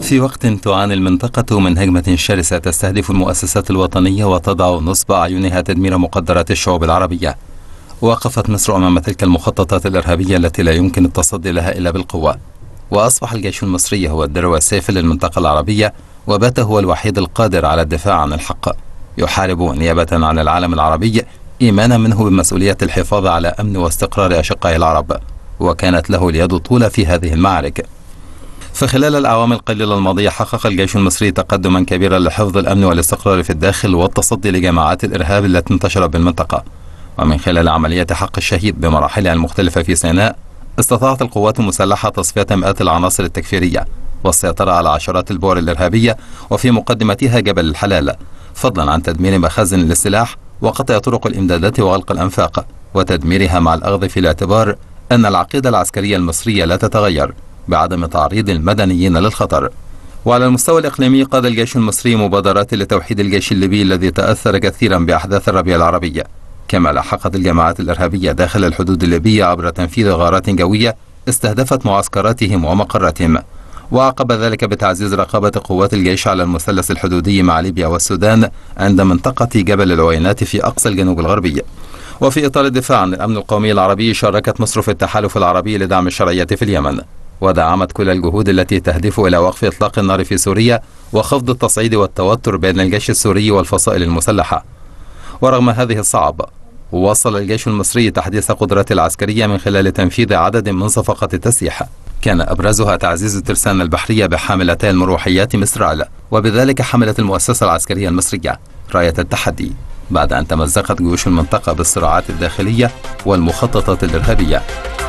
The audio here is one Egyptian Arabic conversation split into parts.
في وقت تعاني المنطقة من هجمة شرسة تستهدف المؤسسات الوطنية وتضع نصب أعينها تدمير مقدرات الشعوب العربية وقفت مصر أمام تلك المخططات الإرهابية التي لا يمكن التصدي لها إلا بالقوة وأصبح الجيش المصري هو الدرع السيف للمنطقة العربية وبات هو الوحيد القادر على الدفاع عن الحق يحارب نيابة عن العالم العربي إيمانا منه بمسؤولية الحفاظ على أمن واستقرار أشقائه العرب وكانت له اليد طولة في هذه المعارك فخلال الأعوام القليلة الماضية حقق الجيش المصري تقدما كبيرا لحفظ الأمن والاستقرار في الداخل والتصدي لجماعات الإرهاب التي انتشرت بالمنطقة ومن خلال عملية حق الشهيد بمراحلها المختلفة في سيناء استطاعت القوات المسلحة تصفية مئات العناصر التكفيرية والسيطرة على عشرات البؤر الإرهابية وفي مقدمتها جبل الحلال فضلا عن تدمير مخازن للسلاح وقطع طرق الإمدادات وغلق الأنفاق وتدميرها مع الأخذ في الاعتبار أن العقيدة العسكرية المصرية لا تتغير بعدم تعريض المدنيين للخطر وعلى المستوى الإقليمي قاد الجيش المصري مبادرات لتوحيد الجيش الليبي الذي تأثر كثيرا بأحداث الربيع العربي كما لاحقت الجماعات الإرهابية داخل الحدود الليبية عبر تنفيذ غارات جوية استهدفت معسكراتهم ومقراتهم وعقب ذلك بتعزيز رقابة قوات الجيش على المثلث الحدودي مع ليبيا والسودان عند منطقة جبل العوينات في أقصى الجنوب الغربي وفي إطار الدفاع عن الأمن القومي العربي شاركت مصر في التحالف العربي لدعم الشرعية في اليمن ودعمت كل الجهود التي تهدف إلى وقف إطلاق النار في سوريا وخفض التصعيد والتوتر بين الجيش السوري والفصائل المسلحة ورغم هذه الصعب وصل الجيش المصري تحديث قدراته العسكرية من خلال تنفيذ عدد من صفقات التسليح كان أبرزها تعزيز الترسانة البحرية بحاملتي المروحيات مسترال وبذلك حملت المؤسسة العسكرية المصرية راية التحدي بعد أن تمزقت جيوش المنطقة بالصراعات الداخلية والمخططات الإرهابية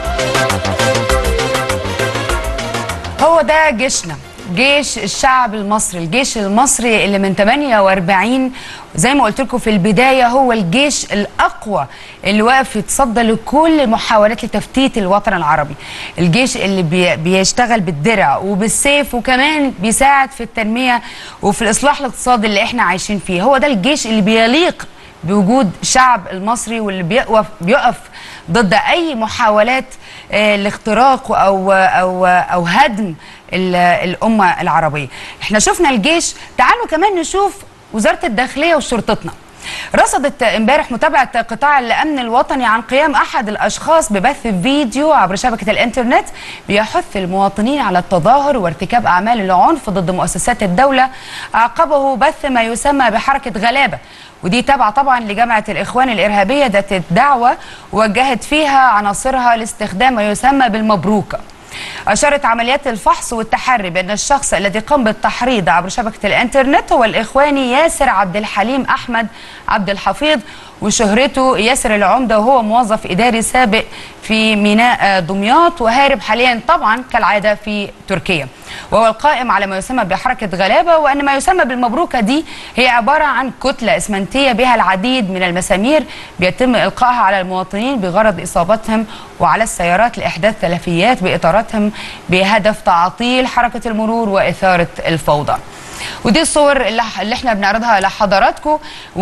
هو ده جيشنا جيش الشعب المصري الجيش المصري اللي من 48 زي ما قلت لكم في البدايه هو الجيش الاقوى اللي واقف يتصدى لكل محاولات لتفتيت الوطن العربي الجيش اللي بي بيشتغل بالدرع وبالسيف وكمان بيساعد في التنميه وفي الاصلاح الاقتصادي اللي احنا عايشين فيه هو ده الجيش اللي بيليق بوجود الشعب المصري واللي بيقف بيقف ضد اي محاولات آه، لاختراق او او او هدم ال- الامه العربيه احنا شفنا الجيش تعالوا كمان نشوف وزاره الداخليه وشرطتنا رصدت امبارح متابعه قطاع الامن الوطني عن قيام احد الاشخاص ببث فيديو عبر شبكه الانترنت بيحث المواطنين على التظاهر وارتكاب اعمال العنف ضد مؤسسات الدوله عقبه بث ما يسمى بحركه غلابه ودي تابعه طبعا لجامعه الاخوان الارهابيه ذات الدعوه وجهت فيها عناصرها لاستخدام ما يسمى بالمبروكه أشارت عمليات الفحص والتحري بأن الشخص الذي قام بالتحريض عبر شبكة الإنترنت هو الإخواني ياسر عبد الحليم أحمد عبد الحفيظ وشهرته ياسر العمدة وهو موظف إداري سابق في ميناء آه، دمياط وهارب حاليا طبعا كالعادة في تركيا وهو القائم على ما يسمى بحركة غلابة وأن ما يسمى بالمبروكة دي هي عبارة عن كتلة إسمنتية بها العديد من المسامير بيتم إلقائها على المواطنين بغرض إصابتهم وعلى السيارات لإحداث تلفيات بإطاراتهم بهدف تعطيل حركة المرور وإثارة الفوضى ودي الصور اللي اللي احنا بنعرضها لحضراتكم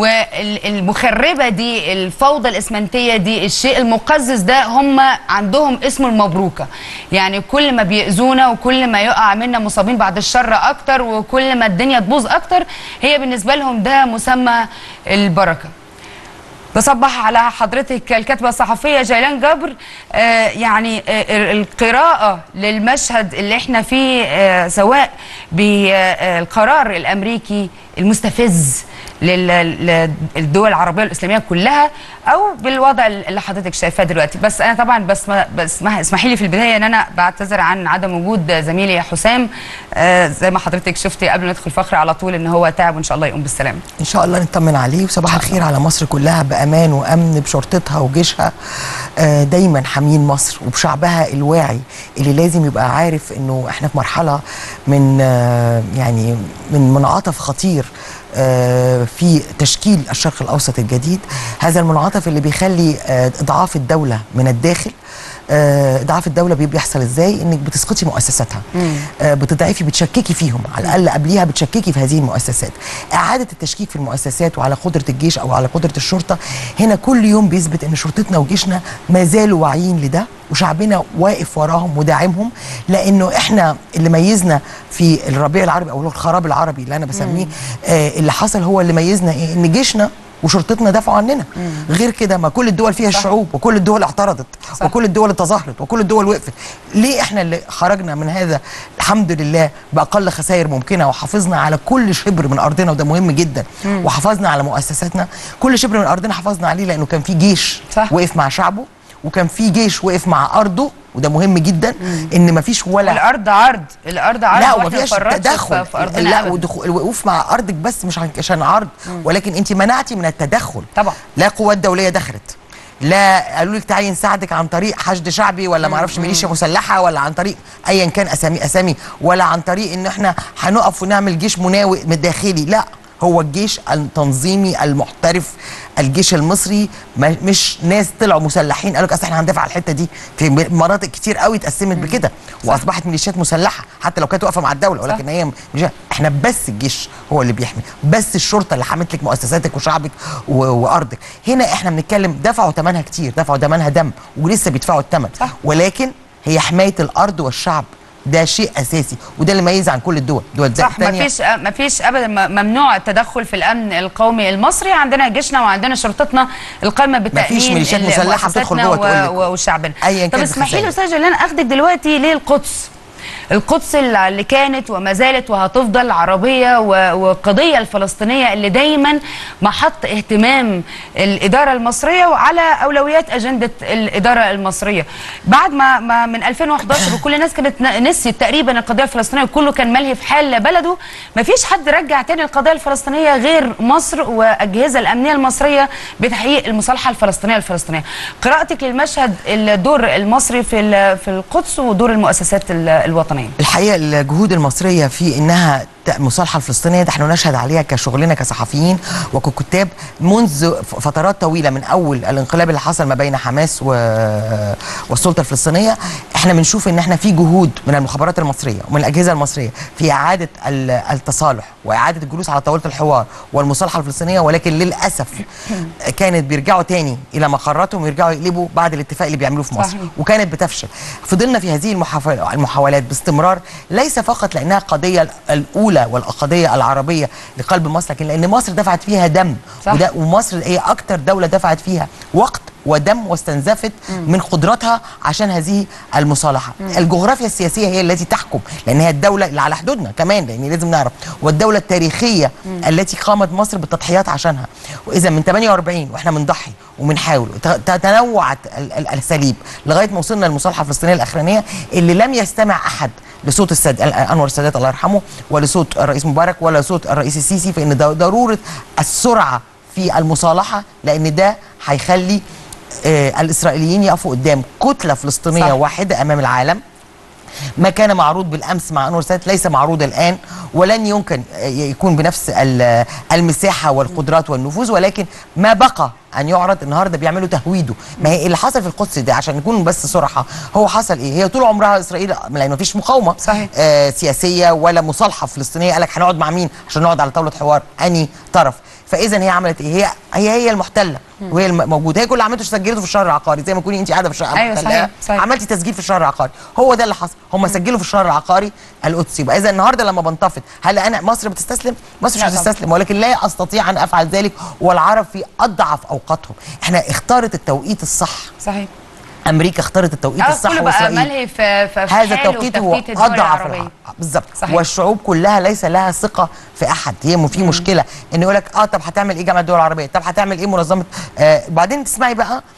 والمخربه دي الفوضى الاسمنتيه دي الشيء المقزز ده هم عندهم اسمه المبروكه يعني كل ما بيأذونا وكل ما يقع منا مصابين بعد الشر اكتر وكل ما الدنيا تبوظ اكتر هي بالنسبه لهم ده مسمى البركه بصبح على حضرتك الكاتبة الصحفية جيلان جبر آه يعني آه القراءة للمشهد اللي احنا فيه آه سواء بالقرار الأمريكي المستفز لل- للدول العربية والإسلامية كلها أو بالوضع اللي حضرتك شايفاه دلوقتي بس أنا طبعا بس بس اسمحي لي في البداية إن أنا بعتذر عن عدم وجود زميلي حسام آه زي ما حضرتك شفتي قبل ما ندخل الفقرة على طول إن هو تعب وإن شاء الله يقوم بالسلامة ان شاء الله نطمن عليه وصباح الخير على مصر كلها بامان وامن بشرطتها وجيشها آه، دايما حامين مصر وبشعبها الواعي اللي لازم يبقى عارف انه احنا في مرحله من آه، يعني من منعطف خطير آه، في تشكيل الشرق الاوسط الجديد هذا المنعطف المنعطف اللي بيخلي آه، اضعاف الدوله من الداخل آه، اضعاف الدوله بي- بيحصل ازاي انك بتسقطي مؤسساتها آه، بتضعفي بتشككي فيهم على الاقل قبليها بتشككي في هذه المؤسسات اعاده التشكيك في المؤسسات وعلى قدره الجيش او على قدره الشرطه هنا كل يوم بيثبت ان شرطتنا وجيشنا ما زالوا واعيين لده وشعبنا واقف وراهم وداعمهم لانه احنا اللي ميزنا في الربيع العربي او الخراب العربي اللي انا بسميه آه اللي حصل هو اللي ميزنا ايه ان جيشنا وشرطتنا دافعوا عننا غير كده ما كل الدول فيها الشعوب وكل الدول اعترضت صح. وكل الدول تظاهرت وكل الدول وقفت ليه احنا اللي خرجنا من هذا الحمد لله باقل خسائر ممكنه وحافظنا على كل شبر من ارضنا وده مهم جدا وحافظنا على مؤسساتنا كل شبر من ارضنا حافظنا عليه لانه كان في جيش صح. وقف مع شعبه وكان في جيش وقف مع ارضه وده مهم جدا ان مفيش ولا الارض عرض الارض عرض لا واحنا وما فيهاش نفرطش تدخل في- في ارضنا لا أبداً. ودخول الوقوف مع ارضك بس مش عن- عشان عرض ولكن انت منعتي من التدخل طبعا. لا قوات دوليه دخلت لا قالوا لك تعالي نساعدك عن طريق حشد شعبي ولا ما اعرفش ميليشيا مسلحه ولا عن طريق ايا كان اسامي اسامي ولا عن طريق ان احنا هنقف ونعمل جيش مناوئ من الداخلي لا هو الجيش التنظيمي المحترف الجيش المصري ما- مش ناس طلعوا مسلحين قالوا لك اصل احنا هندافع على الحته دي في م- مناطق كتير قوي اتقسمت بكده واصبحت ميليشيات مسلحه حتى لو كانت واقفه مع الدوله ولكن هي مش احنا بس الجيش هو اللي بيحمي بس الشرطه اللي حمت لك مؤسساتك وشعبك و... وارضك هنا احنا بنتكلم دفعوا ثمنها كتير دفعوا ثمنها دم ولسه بيدفعوا الثمن صح. ولكن هي حمايه الارض والشعب ده شيء اساسي وده اللي يميز عن كل الدول دول صح تانية ما فيش ما فيش ابدا م- ممنوع التدخل في الامن القومي المصري عندنا جيشنا وعندنا شرطتنا القائمه بتامين ميليشيات ال- مسلحة بتدخل مؤسساتنا جوه تقول لك. و- و- وشعبنا أياً طب كانت اسمحي لي الخسائر. استاذ جلان اخدك دلوقتي للقدس القدس اللي اللي كانت وما زالت وهتفضل عربيه و- والقضيه الفلسطينيه اللي دايما محط اهتمام الاداره المصريه وعلى اولويات اجنده الاداره المصريه بعد ما, ما من 2011 وكل الناس كانت ن- نسيت تقريبا القضيه الفلسطينيه كله كان ملهي في حال بلده ما فيش حد رجع تاني القضيه الفلسطينيه غير مصر واجهزه الامنيه المصريه بتحقيق المصالحه الفلسطينيه الفلسطينيه قراءتك للمشهد الدور المصري في ال- في القدس ودور المؤسسات ال- الوطنيه الحقيقه الجهود المصريه في انها ت- المصالحه الفلسطينيه ده احنا نشهد عليها كشغلنا كصحفيين وككتاب منذ ف- فترات طويله من اول الانقلاب اللي حصل ما بين حماس و... والسلطه الفلسطينيه احنا بنشوف ان احنا في جهود من المخابرات المصريه ومن الاجهزه المصريه في اعاده ال- التصالح واعاده الجلوس على طاوله الحوار والمصالحه الفلسطينيه ولكن للاسف كانت بيرجعوا تاني الى مقراتهم ويرجعوا يقلبوا بعد الاتفاق اللي بيعملوه في مصر صحيح. وكانت بتفشل فضلنا في هذه المحاول- المحاولات باستمرار ليس فقط لانها قضيه الاولى والقضيه العربيه لقلب مصر لكن لان مصر دفعت فيها دم صح. وده ومصر هي اكتر دوله دفعت فيها وقت ودم واستنزفت من قدراتها عشان هذه المصالحه الجغرافيا السياسيه هي التي تحكم لان هي الدوله اللي على حدودنا كمان لان لازم نعرف والدوله التاريخيه التي قامت مصر بالتضحيات عشانها واذا من 48 واحنا بنضحي وبنحاول ت- تنوعت ال- ال- الاساليب لغايه ما وصلنا للمصالحه الفلسطينيه الاخرانيه اللي لم يستمع احد لصوت السد انور السادات الله يرحمه ولصوت الرئيس مبارك ولا صوت الرئيس السيسي فان ده ضروره السرعه في المصالحه لان ده هيخلي آه الاسرائيليين يقفوا قدام كتله فلسطينيه صح. صح. واحده امام العالم ما كان معروض بالامس مع انور السادات ليس معروض الان ولن يمكن يكون بنفس ال- المساحه والقدرات والنفوذ ولكن ما بقى ان يعرض النهارده بيعملوا تهويده ما هي اللي حصل في القدس ده عشان نكون بس صراحه هو حصل ايه هي طول عمرها اسرائيل لان مفيش مقاومه صحيح. آه سياسيه ولا مصالحه فلسطينيه قال لك هنقعد مع مين عشان نقعد على طاوله حوار اني طرف فاذا هي عملت ايه هي هي هي المحتله وهي الموجوده هي كل اللي عملته سجلته في الشهر العقاري زي ما تكوني انت قاعده في الشقه أيوة، محتلة. صحيح، صحيح. عملتي تسجيل في الشهر العقاري هو ده اللي حصل هم سجلوا في الشهر العقاري القدسي يبقى اذا النهارده لما بنتفض هل انا مصر بتستسلم مصر مش لا طبعا. هتستسلم ولكن لا استطيع ان افعل ذلك والعرب في اضعف اوقاتهم احنا اختارت التوقيت الصح صحيح امريكا اختارت التوقيت اه الصح كله بقى واسرائيل ملهي في في في هذا حاله التوقيت هو وتفكيك الدول اضعف العربيه الع- بالظبط صحيح. والشعوب كلها ليس لها ثقه في احد هي م- في مشكله ان يقول لك اه طب هتعمل ايه جامعه الدول العربيه طب هتعمل ايه منظمه آه بعدين تسمعي بقى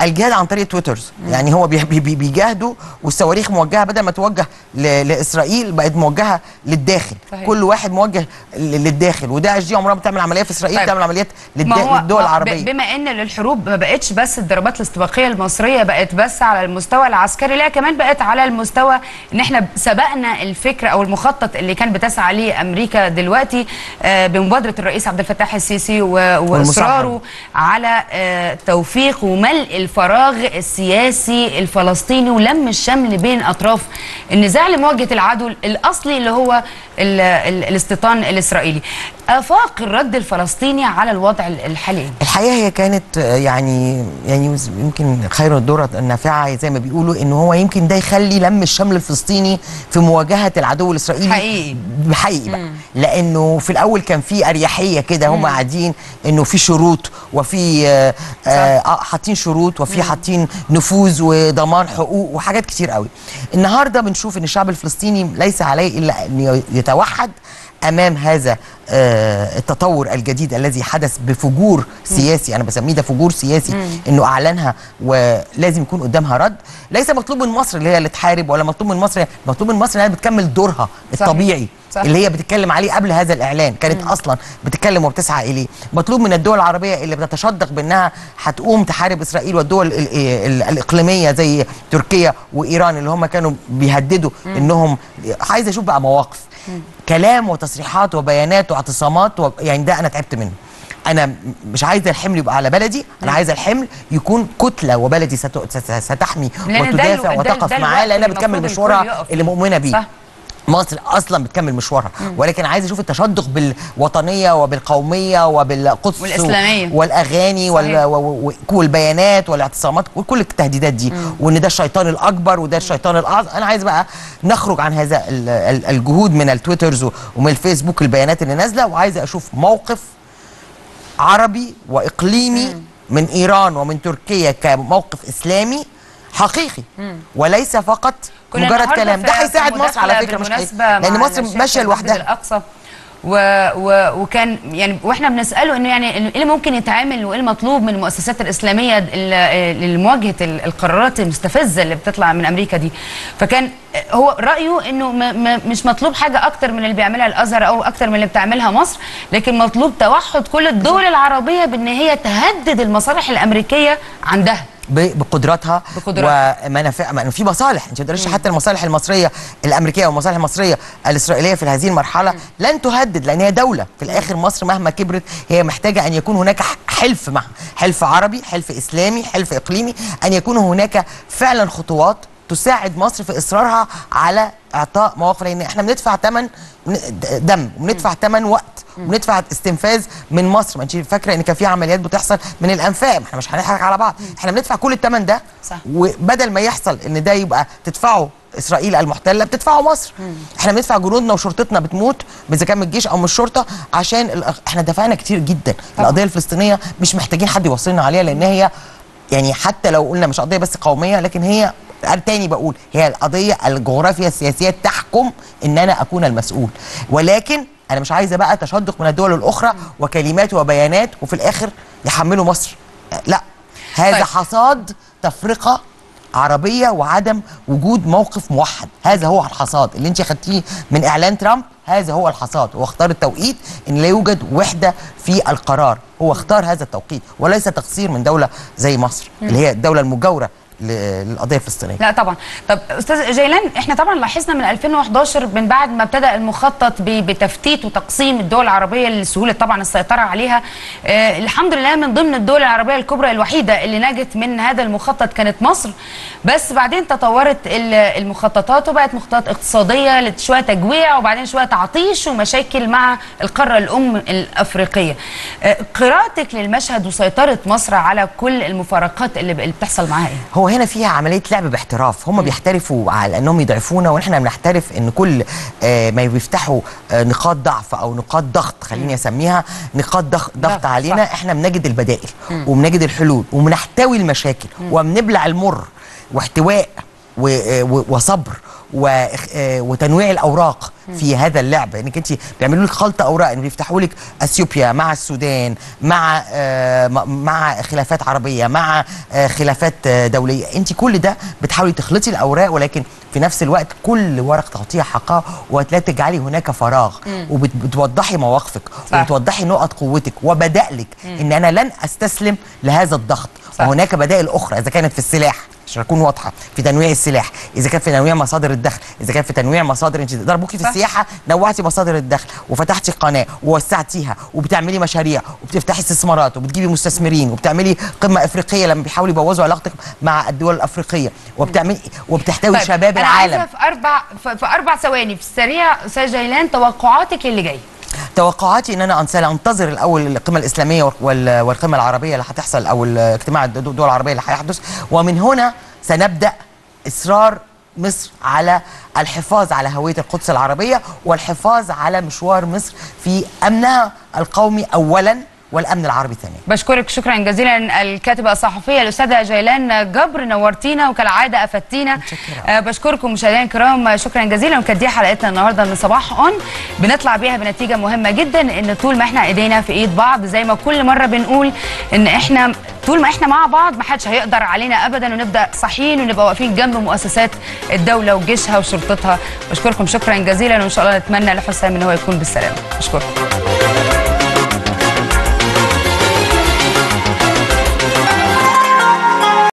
الجهاد عن طريق تويترز يعني هو بي- بي- بي- بيجاهدوا والصواريخ موجهه بدل ما توجه ل- لاسرائيل بقت موجهه للداخل صحيح. كل واحد موجه ل- للداخل وداعش دي عمرها ما بتعمل عمليه في اسرائيل طيب. بتعمل عمليات للد- ما هو للدول ما- ب- العربيه بما ان الحروب ما بقتش بس الضربات الاستباقيه المصريه بقت بس على المستوى العسكري لا كمان بقت على المستوى ان احنا سبقنا الفكره او المخطط اللي كان بتسعى ليه امريكا دلوقتي آه، بمبادره الرئيس عبد الفتاح السيسي و- واصراره على آه، توفيق وملء الفراغ السياسي الفلسطيني ولم الشمل بين اطراف النزاع لمواجهه العدو الاصلي اللي هو ال- ال- الاستيطان الاسرائيلي افاق الرد الفلسطيني على الوضع الحالي الحقيقه هي كانت آه، يعني يعني يمكن خير الدرة النافعه زي ما بيقولوا ان هو يمكن ده يخلي لم الشمل الفلسطيني في مواجهه العدو الاسرائيلي حقيقي. حقيقي بقى لانه في الاول كان في اريحيه كده هم قاعدين انه في شروط وفي آه، آه، آه، حاطين شروط وفي حاطين نفوذ وضمان حقوق وحاجات كتير قوي النهارده بنشوف ان الشعب الفلسطيني ليس عليه الا ان يتوحد امام هذا آه، التطور الجديد الذي حدث بفجور سياسي انا بسميه ده فجور سياسي انه اعلنها ولازم يكون قدامها رد ليس مطلوب من مصر اللي هي اللي تحارب ولا مطلوب من مصر مطلوب من مصر انها بتكمل دورها صحيح. الطبيعي صح. اللي هي بتتكلم عليه قبل هذا الاعلان كانت اصلا بتتكلم وبتسعى اليه مطلوب من الدول العربيه اللي بتتشدق بانها هتقوم تحارب اسرائيل والدول ال ال الاقليميه زي تركيا وايران اللي هم كانوا بيهددوا انهم عايز اشوف بقى مواقف كلام وتصريحات وبيانات واعتصامات و... يعني ده انا تعبت منه انا م- مش عايزه الحمل يبقى على بلدي انا عايزه الحمل يكون كتله وبلدي ست... ست... ستحمي لأن ده وتدافع الو- ده- وتقف ده معاه الوقت لانها اللي بتكمل المفروض مشوارها الكل يقف اللي فيه. مؤمنه بيه صح. مصر اصلا بتكمل مشوارها ولكن عايز اشوف التشدق بالوطنيه وبالقوميه وبالقدس والإسلامية. والاغاني وال... صحيح. و- و- والبيانات والاعتصامات وكل التهديدات دي وان ده الشيطان الاكبر وده الشيطان الاعظم انا عايز بقى نخرج عن هذا ال- ال- الجهود من التويترز و- ومن الفيسبوك البيانات اللي نازله وعايز اشوف موقف عربي واقليمي من ايران ومن تركيا كموقف اسلامي حقيقي وليس فقط كنا مجرد النهاردة كلام ده في- هيساعد في مصر على مداخلة فكره مش بالمناسبة هي- لان مع مصر الشيخ ماشيه المسجد لوحدها الاقصى و و وكان يعني واحنا بنساله انه يعني ايه اللي ممكن يتعمل وايه المطلوب من المؤسسات الاسلاميه ال- لمواجهه ال- القرارات المستفزه اللي بتطلع من امريكا دي فكان هو رايه انه ما ما مش مطلوب حاجه اكتر من اللي بيعملها الازهر او اكتر من اللي بتعملها مصر لكن مطلوب توحد كل الدول العربيه بان هي تهدد المصالح الامريكيه عندها ب- بقدراتها بقدراتها. ومنافع ما في مصالح انت ما تقدريش حتى المصالح المصريه الامريكيه والمصالح المصريه الاسرائيليه في هذه المرحله لن تهدد لان هي دوله في الاخر مصر مهما كبرت هي محتاجه ان يكون هناك ح- حلف معها حلف عربي حلف اسلامي حلف اقليمي ان يكون هناك فعلا خطوات تساعد مصر في اصرارها على اعطاء مواقف لان احنا بندفع ثمن دم وبندفع ثمن وقت وبندفع استنفاذ من مصر ما انت فاكره ان كان في عمليات بتحصل من الانفاق ما احنا مش هنضحك على بعض احنا بندفع كل الثمن ده صح. وبدل ما يحصل ان ده يبقى تدفعه اسرائيل المحتله بتدفعه مصر احنا بندفع جنودنا وشرطتنا بتموت اذا كان من الجيش او من الشرطه عشان الأخ... احنا دفعنا كتير جدا القضيه الفلسطينيه مش محتاجين حد يوصلنا عليها لان هي يعني حتى لو قلنا مش قضيه بس قوميه لكن هي تاني بقول هي القضيه الجغرافيا السياسيه تحكم ان انا اكون المسؤول ولكن انا مش عايزه بقى تشدق من الدول الاخرى وكلمات وبيانات وفي الاخر يحملوا مصر لا هذا طيب. حصاد تفرقه عربيه وعدم وجود موقف موحد هذا هو الحصاد اللي انت خدتيه من اعلان ترامب هذا هو الحصاد هو اختار التوقيت ان لا يوجد وحده في القرار هو اختار هذا التوقيت وليس تقصير من دوله زي مصر اللي هي الدوله المجاوره ل- للقضيه الفلسطينيه لا طبعا طب استاذ جيلان احنا طبعا لاحظنا من 2011 من بعد ما ابتدى المخطط ب- بتفتيت وتقسيم الدول العربيه لسهوله طبعا السيطره عليها آه الحمد لله من ضمن الدول العربيه الكبرى الوحيده اللي نجت من هذا المخطط كانت مصر بس بعدين تطورت ال- المخططات وبقت مخططات اقتصاديه شويه تجويع وبعدين شويه تعطيش ومشاكل مع القاره الام الافريقيه آه قراءتك للمشهد وسيطره مصر على كل المفارقات اللي اللي بتحصل معاها ايه هو هنا فيها عمليه لعب باحتراف هم بيحترفوا على انهم يضعفونا ونحن بنحترف ان كل آه ما بيفتحوا آه نقاط ضعف او نقاط ضغط خليني اسميها نقاط ضغط ضغط ضغط، علينا صح. احنا بنجد البدائل وبنجد الحلول وبنحتوي المشاكل وبنبلع المر واحتواء و- و- وصبر و... آه، وتنويع الاوراق في هذا اللعب انك انت بيعملوا لك خلط اوراق ان بيفتحوا لك اثيوبيا مع السودان مع آه، م- مع خلافات عربيه مع آه، خلافات آه، دوليه انت كل ده بتحاولي تخلطي الاوراق ولكن في نفس الوقت كل ورق تعطيها حقها ولا تجعلي هناك فراغ وبتوضحي مواقفك صح. وبتوضحي نقط قوتك وبدا لك ان انا لن استسلم لهذا الضغط صح. وهناك بدائل اخرى اذا كانت في السلاح عشان اكون واضحه في تنويع السلاح اذا كان في تنويع مصادر الدخل اذا كان في تنويع مصادر انت ضربوكي في صح. السياحه نوعتي مصادر الدخل وفتحتي قناه ووسعتيها وبتعملي مشاريع وبتفتحي استثمارات وبتجيبي مستثمرين وبتعملي قمه افريقيه لما بيحاولوا يبوظوا علاقتك مع الدول الافريقيه وبتعملي وبتحتوي طيب، شباب أنا العالم عايزة في اربع في في اربع ثواني في السريع استاذ جيلان توقعاتك اللي جاي توقعاتي ان انا سانتظر الاول القمه الاسلاميه وال- والقمه العربيه اللي هتحصل او اجتماع الدول العربيه اللي هيحدث ومن هنا سنبدا اصرار مصر على الحفاظ على هويه القدس العربيه والحفاظ على مشوار مصر في امنها القومي اولا والامن العربي ثانيا بشكرك شكرا جزيلا الكاتبه الصحفيه الاستاذه جيلان جبر نورتينا وكالعاده افدتينا متشكرة. آه بشكركم مشاهدينا الكرام شكرا جزيلا وكانت دي حلقتنا النهارده من صباح اون بنطلع بيها بنتيجه مهمه جدا ان طول ما احنا ايدينا في ايد بعض زي ما كل مره بنقول ان احنا طول ما احنا مع بعض ما حدش هيقدر علينا ابدا ونبدا صحيين ونبقى واقفين جنب مؤسسات الدوله وجيشها وشرطتها بشكركم شكرا جزيلا وان شاء الله نتمنى لحسام ان هو يكون بالسلامه بشكركم